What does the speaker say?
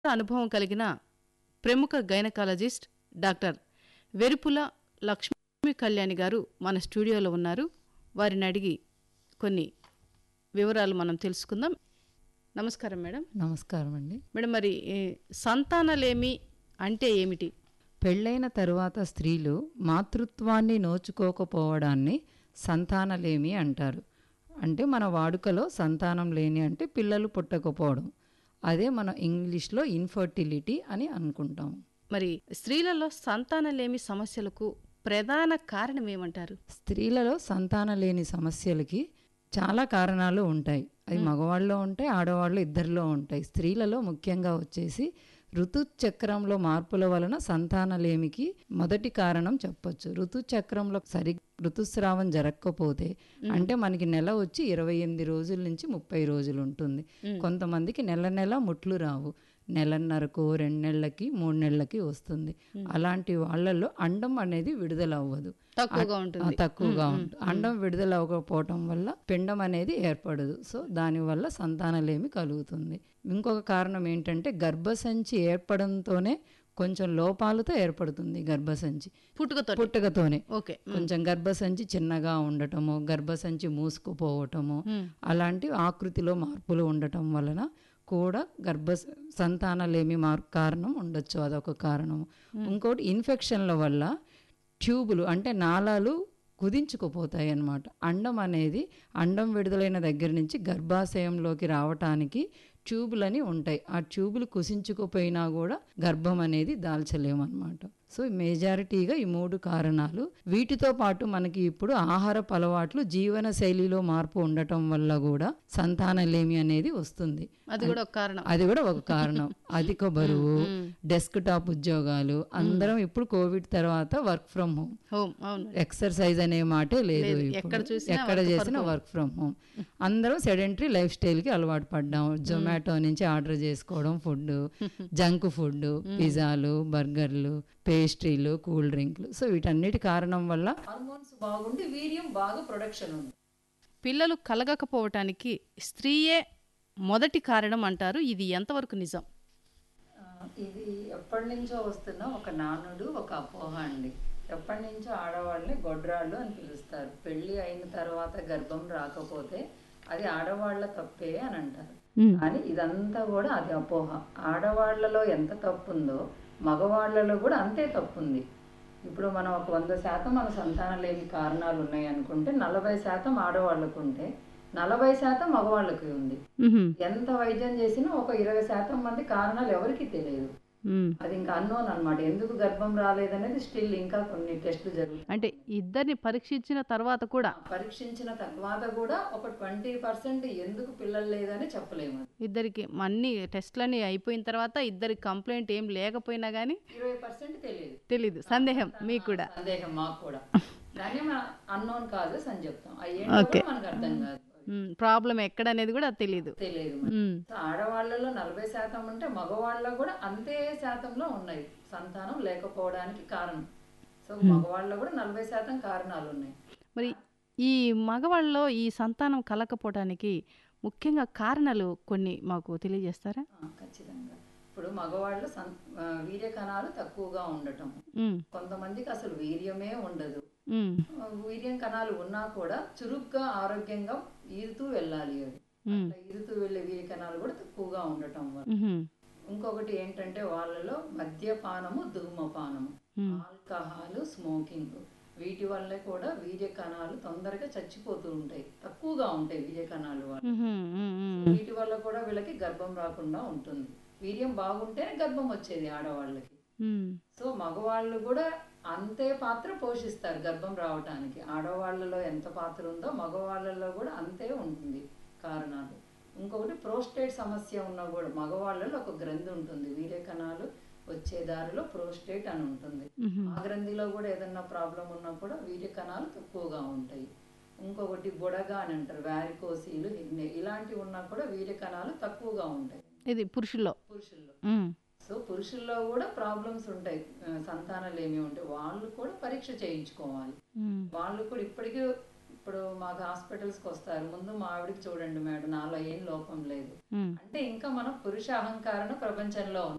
అనుభవం కలిగిన ప్రముఖ గైనకాలజిస్ట్ డాక్టర్ వెరుపుల లక్ష్మీ కళ్యాణి గారు మన స్టూడియోలో ఉన్నారు వారిని అడిగి కొన్ని వివరాలు మనం తెలుసుకుందాం నమస్కారం మేడం నమస్కారం అండి మేడం మరి ఈ సంతానలేమి అంటే ఏమిటి పెళ్ళైన తరువాత స్త్రీలు మాతృత్వాన్ని నోచుకోకపోవడాన్ని సంతానలేమి అంటారు అంటే మన వాడుకలో సంతానం లేని అంటే పిల్లలు పుట్టకపోవడం అదే మనం ఇంగ్లీష్లో ఇన్ఫర్టిలిటీ అని అనుకుంటాం మరి స్త్రీలలో సంతానలేమి సమస్యలకు ప్రధాన కారణం ఏమంటారు స్త్రీలలో సంతానం లేని సమస్యలకి చాలా కారణాలు ఉంటాయి అది మగవాళ్ళలో ఉంటాయి ఆడవాళ్ళు ఇద్దరిలో ఉంటాయి స్త్రీలలో ముఖ్యంగా వచ్చేసి ఋతుచక్రంలో మార్పుల వలన సంతానలేమికి మొదటి కారణం చెప్పొచ్చు ఋతుచక్రంలో సరి ఋతుస్రావం జరగకపోతే అంటే మనకి నెల వచ్చి ఇరవై ఎనిమిది రోజుల నుంచి ముప్పై రోజులు ఉంటుంది కొంతమందికి నెల నెల ముట్లు రావు నెలన్నరకు రెండు నెలలకి మూడు నెలలకి వస్తుంది అలాంటి వాళ్ళల్లో అండం అనేది విడుదల అవ్వదు తక్కువగా ఆ, ఉంటుంది తక్కువగా ఉంటుంది అండం విడుదల అవ్వకపోవటం వల్ల పిండం అనేది ఏర్పడదు సో దానివల్ల సంతానలేమి కలుగుతుంది ఇంకొక కారణం ఏంటంటే గర్భసంచి ఏర్పడంతోనే కొంచెం లోపాలతో ఏర్పడుతుంది గర్భసంచి పుట్టుకతో పుట్టుకతోనే ఓకే కొంచెం గర్భసంచి చిన్నగా ఉండటము గర్భసంచి మూసుకుపోవటము అలాంటి ఆకృతిలో మార్పులు ఉండటం వలన కూడా గర్భ సంతానలేమి మార్ కారణం ఉండొచ్చు అదొక కారణం ఇంకోటి ఇన్ఫెక్షన్ల వల్ల ట్యూబులు అంటే నాళాలు కుదించుకుపోతాయి అన్నమాట అండం అనేది అండం విడుదలైన దగ్గర నుంచి గర్భాశయంలోకి రావటానికి ట్యూబులని ఉంటాయి ఆ ట్యూబులు కుసించుకుపోయినా కూడా గర్భం అనేది దాల్చలేమన్నమాట సో మెజారిటీగా ఈ మూడు కారణాలు వీటితో పాటు మనకి ఇప్పుడు ఆహారపు అలవాట్లు జీవన శైలిలో మార్పు ఉండటం వల్ల కూడా సంతానలేమి అనేది వస్తుంది అది కూడా ఒక కారణం అది కూడా ఒక కారణం అధిక బరువు డెస్క్ టాప్ ఉద్యోగాలు అందరం ఇప్పుడు కోవిడ్ తర్వాత వర్క్ ఫ్రమ్ హోమ్ హోమ్ అవును ఎక్సర్సైజ్ అనే మాటే లేదు లేదు. ఇప్పుడు. ఎక్కడ చూసినా ఎక్కడ చేసినా వర్క్ ఫ్రమ్ హోమ్ అందరం సెడెంటరీ లైఫ్ స్టైల్ కి అలవాటు పడ్డాం జొమాటో నుంచి ఆర్డర్ చేసుకోవడం ఫుడ్ జంక్ ఫుడ్ పిజ్జాలు బర్గర్లు పేస్ట్రీలు కూల్ డ్రింక్లు సో వీటన్నిటి కారణం వల్ల హార్మోన్స్ బాగుండి వీర్యం బాగా ప్రొడక్షన్ ఉంది పిల్లలు కలగకపోవటానికి స్త్రీయే మొదటి కారణం అంటారు ఇది ఎంతవరకు నిజం ఆ, ఇది ఎప్పటి నుంచో వస్తున్న ఒక నానుడు ఒక అపోహ అండి ఎప్పటి నుంచో ఆడవాళ్ళని గొడ్రాళ్ళు అని పిలుస్తారు పెళ్లి అయిన తర్వాత గర్భం రాకపోతే అది ఆడవాళ్ళ తప్పే అని అంటారు కానీ ఇదంతా కూడా అది అపోహ ఆడవాళ్లలో ఎంత తప్పు ఉందో మగవాళ్లలో కూడా అంతే తప్పు ఉంది ఇప్పుడు మనం ఒక వంద శాతం మన సంతానం లేని కారణాలు ఉన్నాయి అనుకుంటే నలభై శాతం ఆడవాళ్ళకు ఉంటే నలభై శాతం మగవాళ్ళకి ఉంది ఎంత వైద్యం చేసినా ఒక ఇరవై శాతం మంది కారణాలు ఎవరికి తెలియదు అది ఇంకా అన్నోన్ అన్నమాట ఎందుకు గర్భం రాలేదనేది స్టిల్ ఇంకా కొన్ని టెస్టులు జరుగుతాయి అంటే ఇద్దరిని పరీక్షించిన తర్వాత కూడా పరీక్షించిన తర్వాత కూడా ఒక ట్వంటీ పర్సెంట్ ఎందుకు పిల్లలు లేదని చెప్పలేము అది. ఇద్దరికి అన్ని టెస్ట్లన్నీ అయిపోయిన తర్వాత ఇద్దరికి కంప్లైంట్ ఏం లేకపోయినా కానీ ఇరవై పర్సెంట్ తెలియదు తెలీదు సందేహం మీకు కూడా సందేహం మాకు కూడా దాన్ని మన అన్నోన్ కాజెస్ అని చెప్తాం అవి ఏంటో కూడా మనకు అర్థం కాదు ప్రాబ్లం ఎక్కడ అనేది కూడా తెలియదు తెలియదు మనకి. మ్మ్. సో ఆడవాళ్ళలో నలభై శాతం ఉంటే మగవాళ్ళలో కూడా అంతే శాతంలో ఉన్నాయి సంతానం లేకపోవడానికి కారణం సో మగవాళ్ళలో కూడా నలభై శాతం కారణాలు ఉన్నాయి మరి ఈ మగవాళ్ళలో ఈ సంతానం కలకపోవటానికి ముఖ్యంగా కారణాలు కొన్ని మాకు తెలియజేస్తారా ఆ, ఖచ్చితంగా ఇప్పుడు మగవాళ్ళు సం ఆ, వీర్య కణాలు తక్కువగా ఉండటం ఉమ్, కొంతమందికి అసలు వీర్యమే ఉండదు ఉమ్, ఆ, వీర్యం కణాలు ఉన్నా కూడా చురుగ్గా ఆరోగ్యంగా ఈదుతూ వెళ్ళాలి అవి అట్లా ఈదుతూ వెళ్ళే వీర్య కణాలు కూడా తక్కువగా ఉండటం వల్ల ఉహుం, ఇంకొకటి ఏంటంటే వాళ్ళలో మద్యపానము ధూమపానము ఆల్కహాల్ స్మోకింగ్ వీటి వల్ల కూడా వీర్య కణాలు తొందరగా చచ్చిపోతూ ఉంటాయి తక్కువగా ఉంటాయి వీర్య కణాలు వాళ్ళ ఉహుం, ఉమ్, ఉమ్, వీటి వల్ల కూడా వీళ్ళకి గర్భం రాకుండా ఉంటుంది వీర్యం బాగుంటేనే గర్భం వచ్చేది ఆడవాళ్ళకి ఉమ్, సో మగవాళ్ళు కూడా అంతే పాత్ర పోషిస్తారు గర్భం రావటానికి ఆడవాళ్ళలో ఎంత పాత్ర ఉందో మగవాళ్ళలో కూడా అంతే ఉంటుంది కారణాలు ఇంకొకటి ప్రోస్టేట్ సమస్య ఉన్నా కూడా మగవాళ్ళలో ఒక గ్రంథి ఉంటుంది వీర్య కణాలు వచ్చే దారిలో ప్రోస్టేట్ అని ఉంటుంది ఆ గ్రంథిలో కూడా ఏదన్నా ప్రాబ్లం ఉన్నా కూడా వీర్య కణాలు తక్కువగా ఉంటాయి ఇంకొకటి బుడగ అని అంటారు వ్యారికోసీలు హిగ్నే ఇలాంటివి ఉన్నా కూడా వీర్య కణాలు తక్కువగా ఉంటాయి ఇది పురుషుల్లో పురుషుల్లో ఉమ్, సో పురుషుల్లో కూడా ప్రాబ్లమ్స్ ఉంటాయి ఆ, సంతానాలు ఏమి ఉంటాయి వాళ్ళు కూడా పరీక్ష చేయించుకోవాలి ఉమ్, వాళ్ళు కూడా ఇప్పటికీ ఇప్పుడు మాకు హాస్పిటల్స్కి వస్తారు ముందు మా ఆవిడకి చూడండి మేడం నాలో ఏం లోపం లేదు ఉమ్, అంటే ఇంకా మనం పురుష అహంకారణ ప్రపంచంలో ఉంది